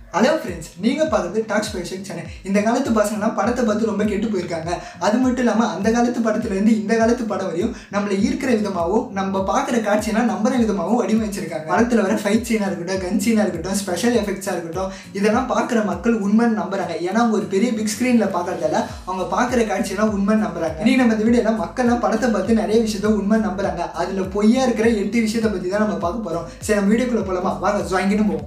hello friends நீங்கள் பார்க்குறது tax special channel இந்த காலத்து பசங்களாம் படத்தை பார்த்து ரொம்ப கெட்டு போயிருக்காங்க அது மட்டும் இல்லாமல் அந்த காலத்து படத்துலேருந்து இந்த காலத்து படம் வரையும் நம்மளை ஈர்க்கிற விதமாகவும் நம்ம பார்க்குற காட்சியெல்லாம் நம்புற விதமாகவும் வடிவமைச்சிருக்காங்க படத்தில் வர ஃபைட் சீனாக இருக்கட்டும் கன் சீனாக இருக்கட்டும் ஸ்பெஷல் எஃபெக்ட்ஸாக இருக்கட்டும் இதெல்லாம் பார்க்குற மக்கள் உண்மைன்னு நம்புறாங்க ஏன்னா அவங்க ஒரு பெரிய பிக் ஸ்க்ரீனில் பார்க்கறதால அவங்க பார்க்குற காட்சியெல்லாம் உண்மைன்னு நம்புறாங்க நீ நம்ம இந்த வீடியோல மக்கள்லாம் படத்தை பார்த்து நிறைய விஷயத்த உண்மை நம்புறாங்க அதில் பொய்யா இருக்கிற எட்டு விஷயத்தை பற்றி தான் நம்ம பார்க்க போகிறோம் சரி நம்ம வீடியோக்குள்ளே போகலாமா வாங்க ஜாங்கின்னு போவோம்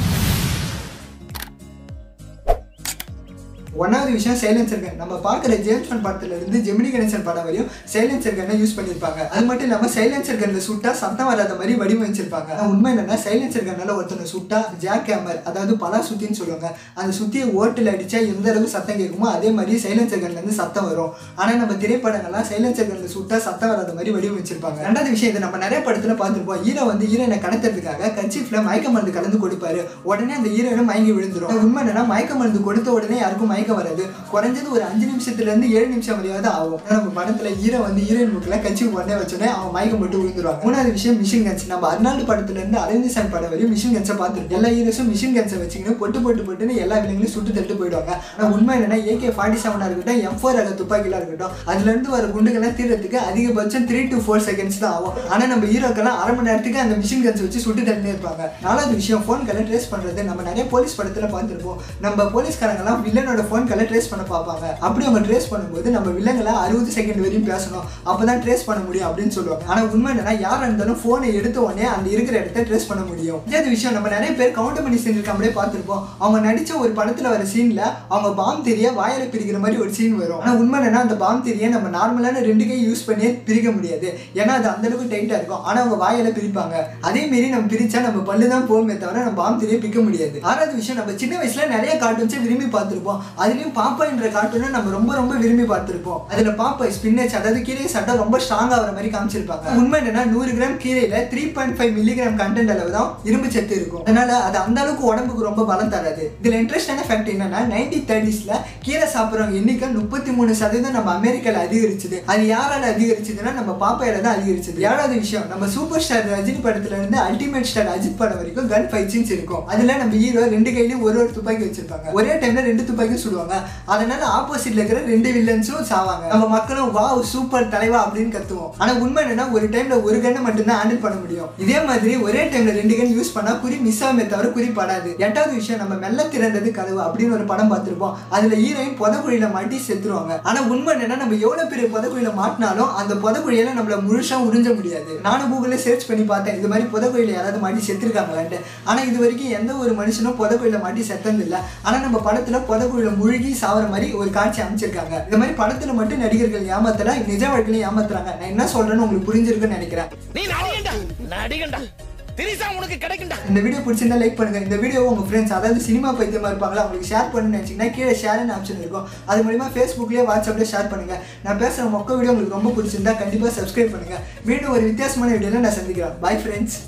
ஒன்றாவது விஷயம் சைலன்சர் கன் நம்ம பார்க்குற ஜேம்ஸ் பாண்ட் படத்துல இருந்து ஜெமினி கணேசன் படம் வரையும் சைலன்சர் கன்னை யூஸ் பண்ணியிருப்பாங்க அது மட்டும் இல்லாமல் சைலன்சர் கன்னில் சுட்டா சத்தம் வராத மாதிரி வடிவமைச்சிருப்பாங்க ஆனா உண்மை என்னன்னா சைலன்சர் கன்னால ஒருத்தனை சுட்டா ஜாக் கேமர் அதாவது பலா சுத்தின்னு சொல்லுவாங்க அந்த சுத்தியை ஓட்டில் அடிச்சா எந்த அளவுக்கு சத்தம் கேட்குமோ அதே மாதிரி சைலன்சர் கன்ல இருந்து சத்தம் வரும் ஆனால் நம்ம திரைப்படங்கள்லாம் சைலன்சர் கன்னில் சுட்டா சத்தம் வராத மாதிரி வடிவமைச்சிருப்பாங்க ரெண்டாவது விஷயம் இது நம்ம நிறைய படத்துல பார்த்துருப்போம் ஹீரோ வந்து ஹீரோனை கடத்துறதுக்காக கட்சிஃபில் மயக்க மருந்து கலந்து கொடுப்பாரு உடனே அந்த ஹீரோயினும் மயங்கி விழுந்துரும் உண்மை என்னன்னா மயக்க மருந்து கொடுத்த உடனே யாருக்கும் மயக்கம் வராது குறைஞ்சது ஒரு அஞ்சு நிமிஷத்துல இருந்து ஏழு நிமிஷம் வரையாவது ஆகும் ஆனா நம்ம படத்துல ஹீரோ வந்து ஹீரோயின் முக்கில் கட்சி உடனே வச்சோடனே அவன் மயக்கம் போட்டு விழுந்துருவாங்க மூணாவது விஷயம் மிஷின் கன்ஸ் நம்ம அர்னால்டு படத்துல இருந்து அரவிந்த் சாமி படம் வரையும் மிஷின் கன்ஸை பார்த்துருக்கோம் எல்லா ஹீரோஸும் மிஷின் கன்ஸை வச்சுக்கின்னு பொட்டு பொட்டு பொட்டுன்னு எல்லா விலங்குலையும் சுட்டு தட்டு போயிடுவாங்க ஆனா உண்மை என்னன்னா ஏகே ஃபார்ட்டி செவனா இருக்கட்டும் எம் ஃபோர் ரக துப்பாக்கிலாம் இருக்கட்டும் அதுல இருந்து வர குண்டுகள்லாம் தீர்றதுக்கு அதிகபட்சம் த்ரீ டு ஃபோர் செகண்ட்ஸ் தான் ஆகும் ஆனா நம்ம ஹீரோக்கெல்லாம் அரை மணி நேரத்துக்கு அந்த மிஷின் கன்ஸ் வச்சு சுட்டு தட்டுனே இருப்பாங்க நாலாவது விஷயம் ஃபோன் கலை ட்ரேஸ் பண்றது நம்ம நிறைய போலீஸ் படத்துல பார்த்துருப்போம் நம்ம போலீஸ்காரங்கெல்லாம் வில்லனோட ஃபோன் கலை ட்ரேஸ் பண்ண பார்ப்பாங்க அப்படி அவங்க ட்ரேஸ் பண்ணும்போது நம்ம வில்லங்களை அறுபது செகண்ட் வரையும் பேசணும் அப்பதான் ட்ரேஸ் பண்ண முடியும் அப்படின்னு சொல்லுவாங்க ஆனா உண்மை என்னன்னா யாரா இருந்தாலும் ஃபோனை எடுத்த உடனே அந்த இருக்கிற இடத்த ட்ரேஸ் பண்ண முடியும் இதே விஷயம் நம்ம நிறைய பேர் கவுண்டர் பண்ணி செஞ்சிருக்காமலே பார்த்துருப்போம் அவங்க நடிச்ச ஒரு படத்துல வர சீன்ல அவங்க பாம் தெரிய வாயில பிரிக்கிற மாதிரி ஒரு சீன் வரும் ஆனா உண்மை என்னன்னா அந்த பாம் தெரிய நம்ம நார்மலான ரெண்டு கை யூஸ் பண்ணியே பிரிக்க முடியாது ஏன்னா அது அந்த அளவுக்கு டைட்டா இருக்கும் ஆனா அவங்க வாயில பிரிப்பாங்க அதே மாரி நம்ம பிரிச்சா நம்ம பல்லு தான் போகுமே தவிர நம்ம பாம் தெரிய பிக்க முடியாது ஆறாவது விஷயம் நம்ம சின்ன வயசுல நிறைய கார்ட்டூன்ஸை விரும்பி பார்த்திருப்போம் அதுலயும் பாப்பா என்ற கார்ட்டூனை நம்ம ரொம்ப ரொம்ப விரும்பி பார்த்திருப்போம் அதுல பாப்பா ஸ்பின்னச் அதாவது கீரை சாப்பிட்டா ரொம்ப ஸ்ட்ராங் ஆகிற மாதிரி காமிச்சிருப்பாங்க உண்மை என்னன்னா நூறு கிராம் கீரையில three point five milligram content அளவு தான் இரும்பு சத்து இருக்கும் அதனால அது அந்த அளவுக்கு உடம்புக்கு ரொம்ப பலம் தராது இதுல இன்ட்ரெஸ்டான ஃபேக்ட் என்னன்னா நைன்டி தேர்ட்டிஸ்ல கீரை சாப்பிட்றவங்க எண்ணிக்கை முப்பத்தி மூணு சதவீதம் நம்ம அமெரிக்கால அதிகரிச்சது அது யாரால அதிகரிச்சதுன்னா நம்ம பாப்பாயில தான் அதிகரிச்சது ஏழாவது விஷயம் நம்ம சூப்பர் ஸ்டார் ரஜினி படத்துல இருந்து அல்டிமேட் ஸ்டார் அஜித் படம் வரைக்கும் கன் ஃபைட் சீன்ஸ் இருக்கும் அதுல நம்ம ஹீரோ ரெண்டு கையிலயும் ஒரு ஒரு துப்பாக்கி வச்சிருப்பாங்க ஒரே டைம்ல ரெண்டு துப்பாக்கி சுடுவாங்க அதனால ஆப்போசிட்ல இருக்கிற ரெண்டு வில்லன்ஸும் சாவாங்க நம்ம மக்களும் வாவ் சூப்பர் தலைவா அப்படின்னு கத்துவோம் ஆனா உண்மை என்னன்னா ஒரு டைம்ல ஒரு கண்ணை மட்டும்தான் ஹேண்டில் பண்ண முடியும் இதே மாதிரி ஒரே டைம்ல ரெண்டு கன் யூஸ் பண்ணா குறி மிஸ் ஆகுமே தவிர குறி படாது எட்டாவது விஷயம் நம்ம மெல்ல திறந்தது கதவு அப்படின்னு ஒரு படம் பார்த்திருப்போம் அதுல ஹீரோயின் புதக்குழியில மாட்டி செத்துருவாங்க ஆனா உண்மை என்னன்னா நம்ம எவ்வளவு பெரிய புதக்குழியில மாட்டினாலும் அந்த புதக்குழியில நம்மள முழுசா உறிஞ்ச முடியாது நானும் கூகுள்ல சர்ச் பண்ணி பார்த்தேன் இது மாதிரி புதக்குழியில யாராவது மாட்டி செத்துருக்காங்களான்ட்டு ஆனா இது வரைக்கும் எந்த ஒரு மனுஷனும் புதக்குழியில மாட்டி செத்தது இல்ல ஆனா நம்ம படத்துல புதக்குழியில முழுகி சாவற மாதிரி ஒரு காட்சி அமைச்சிருக்காங்க இந்த மாதிரி படத்துல மட்டும் நடிகர்கள் ஏமாத்தல நிஜ வாழ்க்கையில ஏமாத்துறாங்க நான் என்ன சொல்றேன்னு உங்களுக்கு புரிஞ்சிருக்குன்னு நினைக்கிறேன் நீ நடிகண்டா நடிகண்டா திரிசா உனக்கு கிடைக்கும்டா இந்த வீடியோ பிடிச்சிருந்தா லைக் பண்ணுங்க இந்த வீடியோ உங்க ஃப்ரெண்ட்ஸ் அதாவது சினிமா பைத்தியமா இருப்பாங்களா அவங்களுக்கு ஷேர் பண்ணணும்னு நினைச்சீங்கன்னா கீழே ஷேர்னு ஆப்ஷன் இருக்கும் அது மூலியமா ஃபேஸ்புக்லயே வாட்ஸ்அப்ல ஷேர் பண்ணுங்க நான் பேசுற மொக்க வீடியோ உங்களுக்கு ரொம்ப பிடிச்சிருந்தா கண்டிப்பா சப்ஸ்கிரைப் பண்ணுங்க மீண்டும் ஒரு வித்தியாசமான வீடியோல நான் சந்திக்கிறேன் பை ஃப்ரெண்ட்ஸ்